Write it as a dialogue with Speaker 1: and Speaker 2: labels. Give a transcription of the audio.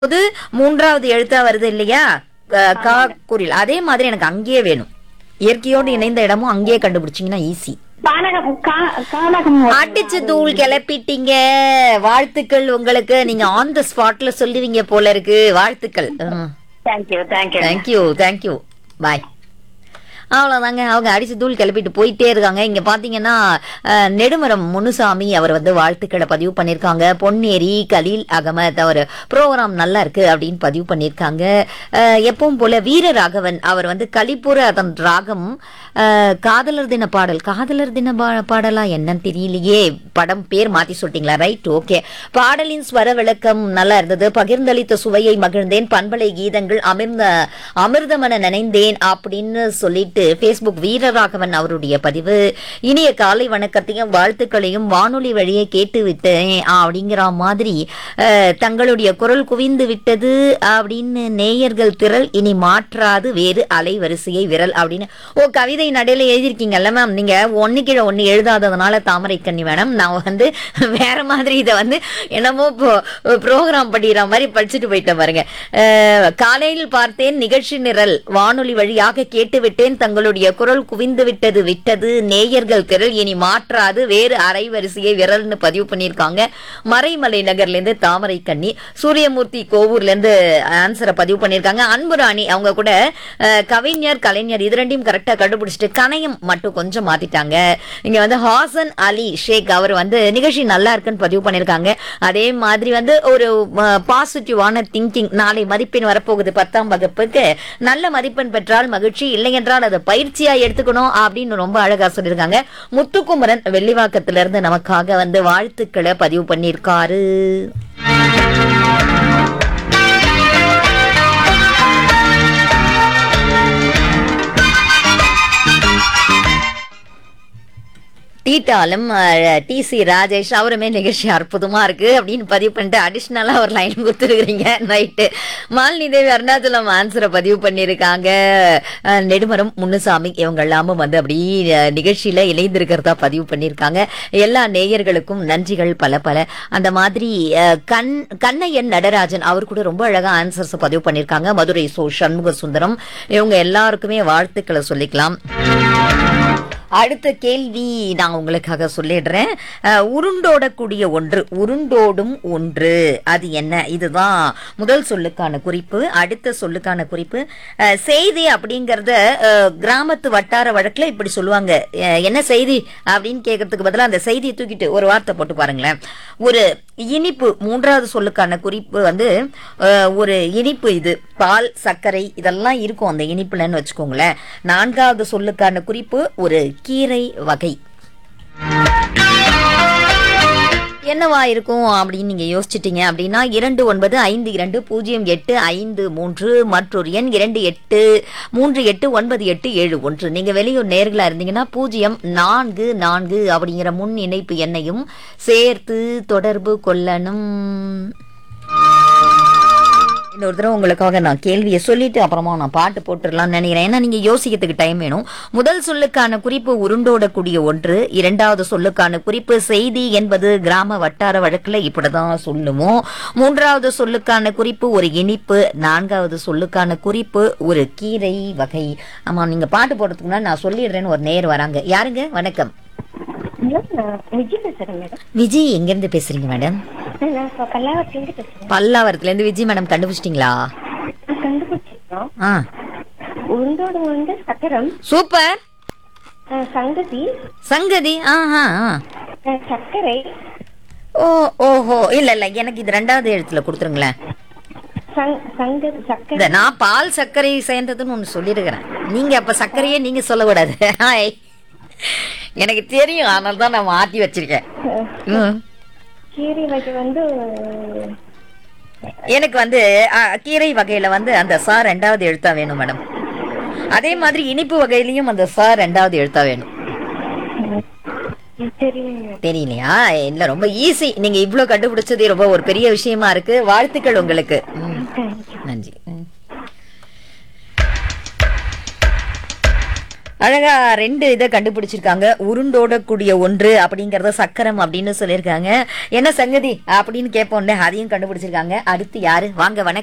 Speaker 1: போது மூன்றாவது எழுத்தா வருது இல்லையா க- கா குரில் அதே மாதிரி எனக்கு அங்கேயே வேணும் இயற்கையோடு இணைந்த இடமும் அங்கேயே கண்டுபிடிச்சீங்கன்னா ஈஸி
Speaker 2: பானகம் கா- கானகம்
Speaker 1: அடிச்சு தூள் கிளப்பிட்டீங்க வாழ்த்துக்கள் உங்களுக்கு நீங்க ஆன் த ஸ்பாட்ல சொல்லுவீங்க போல இருக்கு வாழ்த்துக்கள்
Speaker 2: thank you thank you
Speaker 1: thank you thank you bye அவ்வளவுதாங்க அவங்க அடிச்சு தூள் கிளப்பிட்டு போயிட்டே இருக்காங்க இங்க பாத்தீங்கன்னா அஹ், நெடுமரம் முனுசாமி அவர் வந்து வாழ்த்துக்களை பதிவு பண்ணிருக்காங்க பொன்னேரி கலீல் அகமத் அவர் ப்ரோக்ராம் நல்லா இருக்கு அப்படின்னு பதிவு பண்ணிருக்காங்க அஹ், எப்பவும் போல வீர ராகவன் அவர் வந்து கலிப்புற அதன் ராகம் அஹ், காதலர் தின பாடல் காதலர் தின பா- பாடலா என்னன்னு தெரியலையே படம் பேர் மாத்தி சொல்லிட்டீங்களா ரைட் ஓகே பாடலின் ஸ்வர விளக்கம் நல்லா இருந்தது பகிர்ந்தளித்த சுவையை மகிழ்ந்தேன் பண்பலை கீதங்கள் அமிர்த அமிர்தமன நினைந்தேன் அப்படின்னு சொல்லிட்டு Facebook வீரராகவன் அவருடைய பதிவு இனிய காலை வணக்கத்தையும் வாழ்த்துக்களையும் வானொலி வழியே கேட்டு விட்டேன் அப்படிங்கிற மாதிரி அஹ், தங்களுடைய குரல் குவிந்து விட்டது அப்படின்னு நேயர்கள் திரள் இனி மாற்றாது வேறு அலைவரிசையை விரல் அப்படின்னு ஓ கவிதை நடையில எழுதியிருக்கீங்கல்ல மேம் நீங்க ஒன்னு கீழே ஒன்னு எழுதாததுனால தாமரை கண்ணி மேடம் நான் வந்து வேற மாதிரி இதை வந்து என்னமோ ப்ரோக்ராம் படிக்கிற மாதிரி படிச்சுட்டு போயிட்டேன் பாருங்க அஹ், காலையில் பார்த்தேன் நிகழ்ச்சி நிரல் வானொலி வழியாக கேட்டுவிட்டேன் தங்களுடைய குரல் குவிந்து விட்டது விட்டது நேயர்கள் திரள் இனி மாற்றாது வேறு அரைவரிசையை விரல்னு பதிவு பண்ணியிருக்காங்க மறைமலை நகர்ல இருந்து தாமரை கண்ணி சூரியமூர்த்தி கோவூர்ல இருந்து ஆன்சரை பதிவு பண்ணியிருக்காங்க அன்புராணி அவங்க கூட அஹ், கவிஞர் கலைஞர் இது ரெண்டையும் கரெக்டா கண்டுபிடிச்சிட்டு கணையம் மட்டும் கொஞ்சம் மாத்திட்டாங்க இங்க வந்து ஹாசன் அலி ஷேக் அவர் வந்து நிகழ்ச்சி நல்லா இருக்குன்னு பதிவு பண்ணியிருக்காங்க அதே மாதிரி வந்து ஒரு பாசிட்டிவான திங்கிங் நாளை மதிப்பெண் வரப்போகுது பத்தாம் வகுப்புக்கு நல்ல மதிப்பெண் பெற்றால் மகிழ்ச்சி இல்லை என்றால் அதை பயிற்சியா எடுத்துக்கணும் அப்படின்னு ரொம்ப அழகா சொல்லியிருக்காங்க முத்துக்குமரன் வெள்ளிவாக்கத்துல இருந்து நமக்காக வந்து வாழ்த்துக்களை பதிவு பண்ணியிருக்காரு டீட்டாலும் டி சி ராஜேஷ் அவருமே நிகழ்ச்சி அற்புதமா இருக்கு அப்படின்னு பதிவு பண்ணிட்டு அடிஷ்னலா ஒரு லைன் கொடுத்துருக்கீங்க ரைட்டு மாலினி தேவி அருணாச்சலம் ஆன்சரை பதிவு பண்ணியிருக்காங்க அஹ், நெடுமரம் முன்னுசாமி இவங்க எல்லாமும் வந்து அப்படி அஹ், நிகழ்ச்சியில இணைந்திருக்கிறதா பதிவு பண்ணியிருக்காங்க எல்லா நேயர்களுக்கும் நன்றிகள் பல பல அந்த மாதிரி அஹ், கண் கண்ணையன் நடராஜன் அவர் கூட ரொம்ப அழகா ஆன்சர்ஸ் பதிவு பண்ணியிருக்காங்க மதுரை சோ சண்முக சுந்தரம் இவங்க எல்லாருக்குமே வாழ்த்துக்களை சொல்லிக்கலாம் அடுத்த கேள்வி நான் உங்களுக்காக சொல்லிடுறேன் அஹ், உருண்டோடக்கூடிய ஒன்று உருண்டோடும் ஒன்று அது என்ன இதுதான் முதல் சொல்லுக்கான குறிப்பு அடுத்த சொல்லுக்கான குறிப்பு அஹ், செய்தி அப்படிங்கறத அஹ், கிராமத்து வட்டார வழக்குல இப்படி சொல்லுவாங்க அஹ், என்ன செய்தி அப்படின்னு கேட்கறதுக்கு பதிலா அந்த செய்தியை தூக்கிட்டு ஒரு வார்த்தை போட்டு பாருங்களேன் ஒரு இனிப்பு மூன்றாவது சொல்லுக்கான குறிப்பு வந்து அஹ், ஒரு இனிப்பு இது பால் சர்க்கரை இதெல்லாம் இருக்கும் அந்த இனிப்புலன்னு வச்சுக்கோங்களேன் நான்காவது சொல்லுக்கான குறிப்பு ஒரு கீரை வகை என்னவா இருக்கும் அப்படின்னு நீங்க யோசிச்சிட்டீங்க அப்படின்னா இரண்டு ஒன்பது ஐந்து இரண்டு பூஜ்ஜியம் எட்டு ஐந்து மூன்று மற்றொரு எண் இரண்டு எட்டு மூன்று எட்டு ஒன்பது எட்டு ஏழு ஒன்று நீங்க வெளியூர் நேர்களா இருந்தீங்கன்னா பூஜ்ஜியம் நான்கு நான்கு அப்படிங்கிற முன் இணைப்பு எண்ணையும் சேர்த்து தொடர்பு கொள்ளணும் இன்னொரு தடவை உங்களுக்காக நான் கேள்வியை சொல்லிட்டு அப்புறமா நான் பாட்டு போட்டுடலாம்னு நினைக்கிறேன் ஏன்னா நீங்க யோசிக்கிறதுக்கு டைம் வேணும் முதல் சொல்லுக்கான குறிப்பு உருண்டோடக்கூடிய ஒன்று இரண்டாவது சொல்லுக்கான குறிப்பு செய்தி என்பது கிராம வட்டார வழக்குல இப்படிதான் சொல்லுவோம் மூன்றாவது சொல்லுக்கான குறிப்பு ஒரு இனிப்பு நான்காவது சொல்லுக்கான குறிப்பு ஒரு கீரை வகை ஆமா நீங்க பாட்டு போடுறதுக்கு முன்னாடி நான் சொல்லிடுறேன்னு ஒரு நேர் வராங்க யாருங்க வணக்கம்
Speaker 2: விஜய் பேசுறேன் மேடம்
Speaker 1: விஜய் எங்கிருந்து பேசுறீங்க மேடம்
Speaker 2: நான் இப்போ பல்லாவரத்துலேருந்து பேசுறேன்
Speaker 1: பல்லாவரத்துல இருந்து விஜய் மேடம் கண்டுபிடிச்சிட்டீங்களா
Speaker 2: நான் கண்டுபிடிச்சிருக்கோம்
Speaker 1: ஆ
Speaker 2: உருண்டோடு வந்து சக்கரம்
Speaker 1: சூப்பர்
Speaker 2: அஹ், சங்கதி
Speaker 1: சங்கதி ஆஹா ஆ.
Speaker 2: அஹ், சர்க்கரை
Speaker 1: ஓ ஓஹோ இல்ல இல்ல எனக்கு இது ரெண்டாவது எழுத்துல கொடுத்துருங்களேன்
Speaker 2: சங் சங்கதி சர்க்கரை
Speaker 1: இந்த நான் பால் சர்க்கரை சேர்ந்ததுன்னு ஒண்ணு சொல்லிருக்கிறேன் நீங்க அப்ப சர்க்கரையே நீங்க சொல்லக்கூடாது ஹாய். எனக்கு தெரியும் அதனால தான் நான் மாத்தி வச்சிருக்கேன்
Speaker 2: அஹ்,
Speaker 1: ம்.
Speaker 2: கீரை வகை வந்து
Speaker 1: எனக்கு வந்து ஆ, கீரை வகையில வந்து அந்த சா ரெண்டாவது எழுத்தா வேணும் மேடம் அதே மாதிரி இனிப்பு வகையிலயும் அந்த சா ரெண்டாவது எழுத்தா வேணும்
Speaker 2: தெரியும்
Speaker 1: தெரியலையா இல்ல ரொம்ப ஈஸி நீங்க இவ்ளோ கண்டுபிடிச்சது ரொம்ப ஒரு பெரிய விஷயமா இருக்கு வாழ்த்துக்கள் உங்களுக்கு ம். நன்றி ம். அழகா ரெண்டு இதை கண்டுபிடிச்சிருக்காங்க உருண்டோடக்கூடிய ஒன்று அப்படிங்கறத சக்கரம் அப்படின்னு சொல்லியிருக்காங்க என்ன சங்கதி அப்படின்னு கேட்போம்ல அதையும் கண்டுபிடிச்சிருக்காங்க அடுத்து யாரு வாங்க வணக்கம்